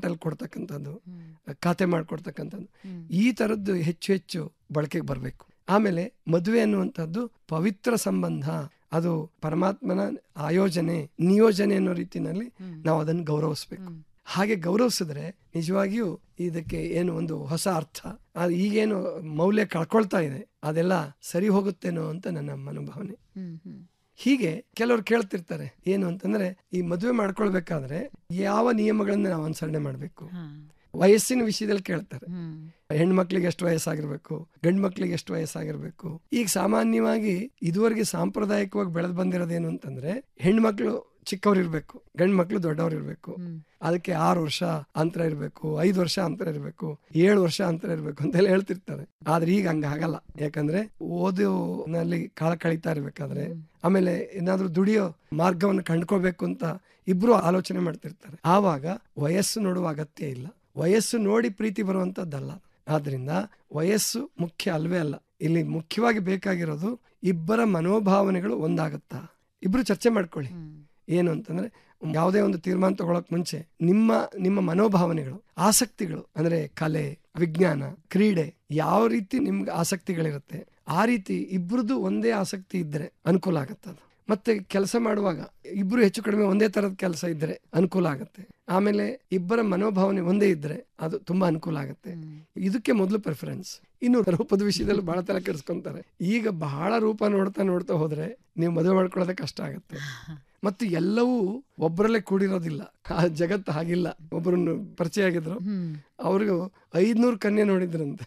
ಬ್ಯಾಂಕ್ನಲ್ಲಿ ಕೊಡ್ತಕ್ಕಂಥದ್ದು ಖಾತೆ ಮಾಡಿಕೊಡ್ತಕ್ಕಂಥದ್ದು ಈ ಥರದ್ದು ಹೆಚ್ಚು ಹೆಚ್ಚು ಬಳಕೆಗೆ ಬರಬೇಕು ಆಮೇಲೆ ಮದುವೆ ಅನ್ನುವಂಥದ್ದು ಪವಿತ್ರ ಸಂಬಂಧ ಅದು ಪರಮಾತ್ಮನ ಆಯೋಜನೆ ನಿಯೋಜನೆ ಅನ್ನೋ ರೀತಿನಲ್ಲಿ ನಾವು ಅದನ್ನು ಗೌರವಿಸ್ಬೇಕು ಹಾಗೆ ಗೌರವಿಸಿದ್ರೆ ನಿಜವಾಗಿಯೂ ಇದಕ್ಕೆ ಏನು ಒಂದು ಹೊಸ ಅರ್ಥ ಅದು ಈಗೇನು ಮೌಲ್ಯ ಕಳ್ಕೊಳ್ತಾ ಇದೆ ಅದೆಲ್ಲ ಸರಿ ಹೋಗುತ್ತೇನೋ ಅಂತ ನನ್ನ ಮನೋಭಾವನೆ ಹೀಗೆ ಕೆಲವರು ಕೇಳ್ತಿರ್ತಾರೆ ಏನು ಅಂತಂದ್ರೆ ಈ ಮದುವೆ ಮಾಡ್ಕೊಳ್ಬೇಕಾದ್ರೆ ಯಾವ ನಿಯಮಗಳನ್ನ ನಾವು ಅನುಸರಣೆ ಮಾಡಬೇಕು ವಯಸ್ಸಿನ ವಿಷಯದಲ್ಲಿ ಕೇಳ್ತಾರೆ ಹೆಣ್ಮಕ್ಳಿಗೆ ಎಷ್ಟು ವಯಸ್ಸಾಗಿರ್ಬೇಕು ಗಂಡ್ ಮಕ್ಳಿಗೆ ಎಷ್ಟು ವಯಸ್ಸಾಗಿರ್ಬೇಕು ಈಗ ಸಾಮಾನ್ಯವಾಗಿ ಇದುವರೆಗೆ ಸಾಂಪ್ರದಾಯಿಕವಾಗಿ ಬೆಳೆದು ಬಂದಿರೋದೇನು ಅಂತಂದ್ರೆ ಹೆಣ್ಮಕ್ಳು ಚಿಕ್ಕವ್ರು ಇರ್ಬೇಕು ಗಂಡ್ ಮಕ್ಳು ದೊಡ್ಡವ್ರು ಇರ್ಬೇಕು ಅದಕ್ಕೆ ಆರು ವರ್ಷ ಅಂತರ ಇರಬೇಕು ಐದು ವರ್ಷ ಅಂತರ ಇರಬೇಕು ಏಳು ವರ್ಷ ಅಂತರ ಇರಬೇಕು ಅಂತೆಲ್ಲ ಹೇಳ್ತಿರ್ತಾರೆ ಆದ್ರೆ ಈಗ ಹಂಗ ಆಗಲ್ಲ ಯಾಕಂದ್ರೆ ಓದಿನಲ್ಲಿ ಕಾಲ ಕಳೀತಾ ಇರ್ಬೇಕಾದ್ರೆ ಆಮೇಲೆ ಏನಾದ್ರೂ ದುಡಿಯೋ ಮಾರ್ಗವನ್ನು ಕಂಡ್ಕೋಬೇಕು ಅಂತ ಇಬ್ರು ಆಲೋಚನೆ ಮಾಡ್ತಿರ್ತಾರೆ ಆವಾಗ ವಯಸ್ಸು ನೋಡುವ ಅಗತ್ಯ ಇಲ್ಲ ವಯಸ್ಸು ನೋಡಿ ಪ್ರೀತಿ ಬರುವಂತದ್ದಲ್ಲ ಆದ್ರಿಂದ ವಯಸ್ಸು ಮುಖ್ಯ ಅಲ್ವೇ ಅಲ್ಲ ಇಲ್ಲಿ ಮುಖ್ಯವಾಗಿ ಬೇಕಾಗಿರೋದು ಇಬ್ಬರ ಮನೋಭಾವನೆಗಳು ಒಂದಾಗುತ್ತಾ ಇಬ್ರು ಚರ್ಚೆ ಮಾಡ್ಕೊಳ್ಳಿ ಏನು ಅಂತಂದ್ರೆ ಯಾವುದೇ ಒಂದು ತೀರ್ಮಾನ ತಗೊಳಕ್ ಮುಂಚೆ ನಿಮ್ಮ ನಿಮ್ಮ ಮನೋಭಾವನೆಗಳು ಆಸಕ್ತಿಗಳು ಅಂದ್ರೆ ಕಲೆ ವಿಜ್ಞಾನ ಕ್ರೀಡೆ ಯಾವ ರೀತಿ ನಿಮ್ಗೆ ಆಸಕ್ತಿಗಳಿರುತ್ತೆ ಆ ರೀತಿ ಇಬ್ರದ್ದು ಒಂದೇ ಆಸಕ್ತಿ ಇದ್ರೆ ಅನುಕೂಲ ಆಗತ್ತೆ ಅದು ಮತ್ತೆ ಕೆಲಸ ಮಾಡುವಾಗ ಇಬ್ರು ಹೆಚ್ಚು ಕಡಿಮೆ ಒಂದೇ ತರದ ಕೆಲಸ ಇದ್ರೆ ಅನುಕೂಲ ಆಗುತ್ತೆ ಆಮೇಲೆ ಇಬ್ಬರ ಮನೋಭಾವನೆ ಒಂದೇ ಇದ್ರೆ ಅದು ತುಂಬಾ ಅನುಕೂಲ ಆಗುತ್ತೆ ಇದಕ್ಕೆ ಮೊದಲು ಪ್ರಿಫರೆನ್ಸ್ ಇನ್ನು ರೂಪದ ವಿಷಯದಲ್ಲಿ ಬಹಳ ತರ ಕೆಡಿಸ್ಕೊಂತಾರೆ ಈಗ ಬಹಳ ರೂಪ ನೋಡ್ತಾ ನೋಡ್ತಾ ಹೋದ್ರೆ ನೀವು ಮದುವೆ ಮಾಡ್ಕೊಳ್ಳೋದೇ ಕಷ್ಟ ಆಗುತ್ತೆ ಮತ್ತು ಎಲ್ಲವೂ ಒಬ್ಬರಲ್ಲೇ ಕೂಡಿರೋದಿಲ್ಲ ಆ ಜಗತ್ತು ಹಾಗಿಲ್ಲ ಒಬ್ಬರನ್ನು ಪರಿಚಯ ಆಗಿದ್ರು ಅವ್ರಿಗೂ ಐದ್ನೂರು ಕನ್ಯೆ ನೋಡಿದ್ರಂತೆ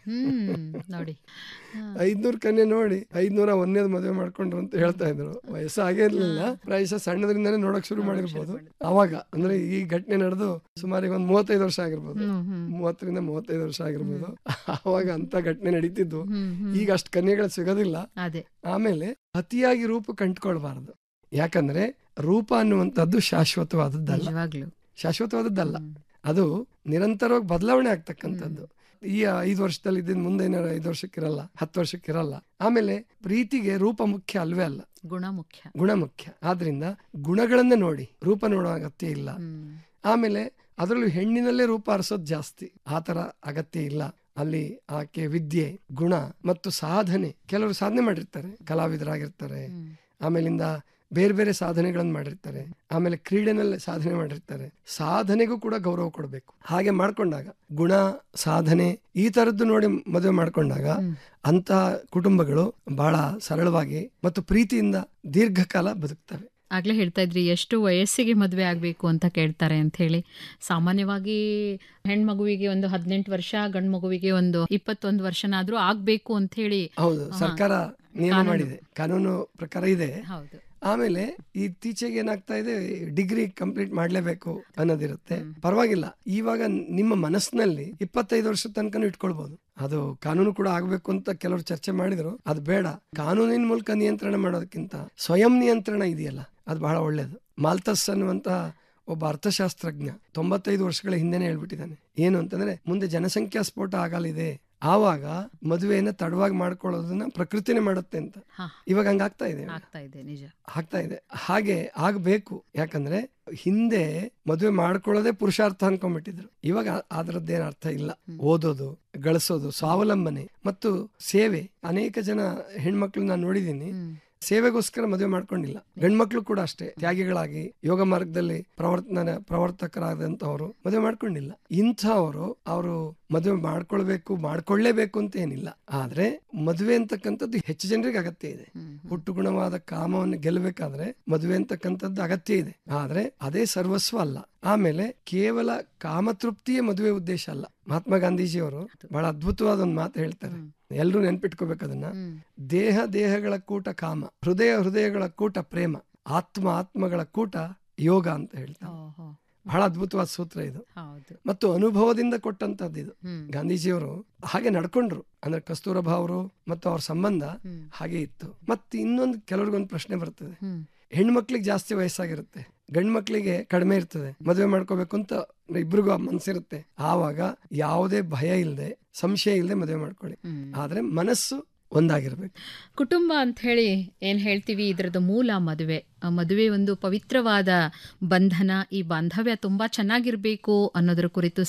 ನೋಡಿ ಐದ್ನೂರ್ ಕನ್ಯೆ ನೋಡಿ ಐದ್ನೂರ ಒಂದೇದ್ ಮದುವೆ ಮಾಡ್ಕೊಂಡ್ರು ಅಂತ ಹೇಳ್ತಾ ಇದ್ರು ವಯಸ್ಸು ಆಗೇ ಇರ್ಲಿಲ್ಲ ಪ್ರಾಯಶಃ ಸಣ್ಣದ್ರಿಂದಾನೇ ನೋಡಕ್ ಶುರು ಮಾಡಿರ್ಬೋದು ಅವಾಗ ಅಂದ್ರೆ ಈ ಘಟನೆ ನಡೆದು ಸುಮಾರು ಒಂದ್ ಮೂವತ್ತೈದು ವರ್ಷ ಆಗಿರ್ಬೋದು ಮೂವತ್ತರಿಂದ ಮೂವತ್ತೈದು ವರ್ಷ ಆಗಿರ್ಬೋದು ಅವಾಗ ಅಂತ ಘಟನೆ ನಡೀತಿದ್ದು ಈಗ ಅಷ್ಟು ಕನ್ಯೆಗಳು ಸಿಗೋದಿಲ್ಲ ಅದೇ ಆಮೇಲೆ ಅತಿಯಾಗಿ ರೂಪ ಕಂಟ್ಕೊಳ್ಬಾರದು ಯಾಕಂದ್ರೆ ರೂಪ ಅನ್ನುವಂಥದ್ದು ಶಾಶ್ವತವಾದದ್ದಲ್ಲ ನಿಜವಾಗ್ಲು ಶಾಶ್ವತವಾದದ್ದಲ್ಲ ಅದು ನಿರಂತರವಾಗಿ ಬದಲಾವಣೆ ಆಗ್ತಕ್ಕಂಥದ್ದು ಈ ಐದು ವರ್ಷದಲ್ಲಿ ಇದ್ದಿದ್ದು ಮುಂದೆ ಏನಾರ ಐದು ವರ್ಷಕ್ಕಿರಲ್ಲ ಹತ್ತು ವರ್ಷಕ್ಕಿರಲ್ಲ ಆಮೇಲೆ ಪ್ರೀತಿಗೆ ರೂಪ ಮುಖ್ಯ ಅಲ್ವೇ ಅಲ್ಲ ಗುಣ ಮುಖ್ಯ ಗುಣ ಮುಖ್ಯ ಆದ್ರಿಂದ ಗುಣಗಳನ್ನ ನೋಡಿ ರೂಪ ನೋಡೋ ಅಗತ್ಯ ಇಲ್ಲ ಆಮೇಲೆ ಅದರಲ್ಲೂ ಹೆಣ್ಣಿನಲ್ಲೇ ರೂಪ ಹರಿಸೋದು ಜಾಸ್ತಿ ಆ ತರ ಅಗತ್ಯ ಇಲ್ಲ ಅಲ್ಲಿ ಆಕೆ ವಿದ್ಯೆ ಗುಣ ಮತ್ತು ಸಾಧನೆ ಕೆಲವರು ಸಾಧನೆ ಮಾಡಿರ್ತಾರೆ ಕಲಾವಿದರಾಗಿರ್ತಾರೆ ಆಮೇಲಿಂದ ಬೇರೆ ಬೇರೆ ಸಾಧನೆಗಳನ್ನು ಮಾಡಿರ್ತಾರೆ ಆಮೇಲೆ ಕ್ರೀಡೆನಲ್ಲಿ ಸಾಧನೆ ಮಾಡಿರ್ತಾರೆ ಸಾಧನೆಗೂ ಕೂಡ ಗೌರವ ಕೊಡಬೇಕು ಹಾಗೆ ಮಾಡ್ಕೊಂಡಾಗ ಗುಣ ಸಾಧನೆ ಈ ತರದ್ದು ನೋಡಿ ಮದುವೆ ಮಾಡ್ಕೊಂಡಾಗ ಅಂತಹ ಕುಟುಂಬಗಳು ಬಹಳ ಸರಳವಾಗಿ ಮತ್ತು ಪ್ರೀತಿಯಿಂದ ದೀರ್ಘಕಾಲ ಬದುಕ್ತವೆ ಆಗ್ಲೇ ಹೇಳ್ತಾ ಇದ್ರಿ ಎಷ್ಟು ವಯಸ್ಸಿಗೆ ಮದುವೆ ಆಗಬೇಕು ಅಂತ ಕೇಳ್ತಾರೆ ಅಂತ ಹೇಳಿ ಸಾಮಾನ್ಯವಾಗಿ ಹೆಣ್ಮಗುವಿಗೆ ಒಂದು ಹದಿನೆಂಟು ವರ್ಷ ಗಂಡು ಮಗುವಿಗೆ ಒಂದು ಇಪ್ಪತ್ತೊಂದು ವರ್ಷನಾದ್ರೂ ಆಗ್ಬೇಕು ಅಂತ ಹೇಳಿ ಹೌದು ಸರ್ಕಾರ ನಿಯಮ ಮಾಡಿದೆ ಕಾನೂನು ಪ್ರಕಾರ ಇದೆ ಹೌದು ಆಮೇಲೆ ಇತ್ತೀಚೆಗೆ ಏನಾಗ್ತಾ ಇದೆ ಡಿಗ್ರಿ ಕಂಪ್ಲೀಟ್ ಮಾಡ್ಲೇಬೇಕು ಅನ್ನೋದಿರುತ್ತೆ ಪರವಾಗಿಲ್ಲ ಇವಾಗ ನಿಮ್ಮ ಮನಸ್ಸಿನಲ್ಲಿ ಇಪ್ಪತ್ತೈದು ವರ್ಷದ ತನಕನೂ ಇಟ್ಕೊಳ್ಬಹುದು ಅದು ಕಾನೂನು ಕೂಡ ಆಗ್ಬೇಕು ಅಂತ ಕೆಲವರು ಚರ್ಚೆ ಮಾಡಿದ್ರು ಅದು ಬೇಡ ಕಾನೂನಿನ ಮೂಲಕ ನಿಯಂತ್ರಣ ಮಾಡೋದಕ್ಕಿಂತ ಸ್ವಯಂ ನಿಯಂತ್ರಣ ಇದೆಯಲ್ಲ ಅದು ಬಹಳ ಒಳ್ಳೇದು ಮಾಲ್ತಸ್ ಅನ್ನುವಂತ ಒಬ್ಬ ಅರ್ಥಶಾಸ್ತ್ರಜ್ಞ ತೊಂಬತ್ತೈದು ವರ್ಷಗಳ ಹಿಂದೆನೆ ಹೇಳ್ಬಿಟ್ಟಿದ್ದಾನೆ ಏನು ಅಂತಂದ್ರೆ ಮುಂದೆ ಜನಸಂಖ್ಯಾ ಸ್ಫೋಟ ಆಗಲಿದೆ ಆವಾಗ ಮದುವೆಯನ್ನ ತಡವಾಗಿ ಮಾಡ್ಕೊಳ್ಳೋದನ್ನ ಪ್ರಕೃತಿನೇ ಮಾಡುತ್ತೆ ಅಂತ ಹಾ. ಇವಾಗ ಹಂಗಾಗ್ತಾ ಇದೆ ಆಗ್ತಾ ಇದೆ ನಿಜ ಆಗ್ತಾ ಇದೆ ಹಾಗೆ ಆಗ್ಬೇಕು ಯಾಕಂದ್ರೆ ಹಿಂದೆ ಮದುವೆ ಮಾಡ್ಕೊಳ್ಳೋದೇ ಪುರುಷಾರ್ಥ ಅನ್ಕೊಂಡ್ಬಿಟ್ಟಿದ್ರು ಇವಾಗ ಅದರದ್ದೇನು ಅರ್ಥ ಇಲ್ಲ ಓದೋದು ಗಳಿಸೋದು ಸ್ವಾವಲಂಬನೆ ಮತ್ತು ಸೇವೆ ಅನೇಕ ಜನ ಹೆಣ್ಮಕ್ಳು ನಾನು ನೋಡಿದ್ದೀನಿ ಸೇವೆಗೋಸ್ಕರ ಮದುವೆ ಮಾಡ್ಕೊಂಡಿಲ್ಲ ಗಂಡ್ಮಕ್ಳು ಕೂಡ ಅಷ್ಟೇ ತ್ಯಾಗಿಗಳಾಗಿ ಯೋಗ ಮಾರ್ಗದಲ್ಲಿ ಪ್ರವರ್ತನ ಪ್ರವರ್ತಕರಾದಂತವರು ಮದುವೆ ಮಾಡ್ಕೊಂಡಿಲ್ಲ ಇಂಥವರು ಅವರು ಮದುವೆ ಮಾಡ್ಕೊಳ್ಬೇಕು ಮಾಡ್ಕೊಳ್ಳೇಬೇಕು ಅಂತ ಏನಿಲ್ಲ ಆದ್ರೆ ಮದುವೆ ಅಂತಕ್ಕಂಥದ್ದು ಹೆಚ್ಚು ಜನರಿಗೆ ಅಗತ್ಯ ಇದೆ ಹುಟ್ಟು ಗುಣವಾದ ಕಾಮವನ್ನು ಗೆಲ್ಲಬೇಕಾದ್ರೆ ಮದುವೆ ಅಂತಕ್ಕಂಥದ್ದು ಅಗತ್ಯ ಇದೆ ಆದ್ರೆ ಅದೇ ಸರ್ವಸ್ವ ಅಲ್ಲ ಆಮೇಲೆ ಕೇವಲ ಕಾಮತೃಪ್ತಿಯೇ ಮದುವೆ ಉದ್ದೇಶ ಅಲ್ಲ ಮಹಾತ್ಮ ಗಾಂಧೀಜಿಯವರು ಬಹಳ ಅದ್ಭುತವಾದ ಒಂದು ಮಾತು ಹೇಳ್ತಾರೆ ಎಲ್ಲರೂ ನೆನ್ಪಿಟ್ಕೋಬೇಕು ಅದನ್ನ ದೇಹ ದೇಹಗಳ ಕೂಟ ಕಾಮ ಹೃದಯ ಹೃದಯಗಳ ಕೂಟ ಪ್ರೇಮ ಆತ್ಮ ಆತ್ಮಗಳ ಕೂಟ ಯೋಗ ಅಂತ ಹೇಳ್ತಾರೆ ಓಹೋ ಬಹಳ ಅದ್ಭುತವಾದ ಸೂತ್ರ ಇದು ಹೌದು ಮತ್ತು ಅನುಭವದಿಂದ ಕೊಟ್ಟಂತದ್ದು ಇದು ಹ್ಮ್. ಗಾಂಧೀಜಿಯವರು ಹಾಗೆ ನಡ್ಕೊಂಡ್ರು ಅಂದ್ರೆ ಕಸ್ತೂರಬಾ ಅವರು ಮತ್ತು ಅವ್ರ ಸಂಬಂಧ ಹಾಗೆ ಇತ್ತು ಮತ್ತೆ ಇನ್ನೊಂದು ಕೆಲವ್ರಿಗೊಂದು ಪ್ರಶ್ನೆ ಬರ್ತದೆ ಹ್ಮ್ ಹೆಣ್ಮಕ್ಳಿಗೆ ಜಾಸ್ತಿ ವಯಸ್ಸಾಗಿರುತ್ತೆ ಗಂಡ್ ಮಕ್ಳಿಗೆ ಕಡಿಮೆ ಇರ್ತದೆ ಮದುವೆ ಮಾಡ್ಕೋಬೇಕು ಅಂತ ಇಬ್ರಿಗೂ ಮನ್ಸಿರುತ್ತೆ ಆವಾಗ ಯಾವುದೇ ಭಯ ಇಲ್ಲದೆ ಸಂಶಯ ಇಲ್ಲದೆ ಮದುವೆ ಮಾಡ್ಕೊಳ್ಳಿ ಆದ್ರೆ ಮನಸ್ಸು ಒಂದಾಗಿರ್ಬೇಕು ಕುಟುಂಬ ಅಂತ ಹೇಳಿ ಏನ್ ಹೇಳ್ತೀವಿ ಇದರದ ಮೂಲ ಮದುವೆ ಆ ಮದುವೆ ಒಂದು ಪವಿತ್ರವಾದ ಬಂಧನ ಈ ಬಾಂಧವ್ಯ ತುಂಬಾ ಚೆನ್ನಾಗಿರ್ಬೇಕು ಅನ್ನೋದ್ರ ಕುರಿತು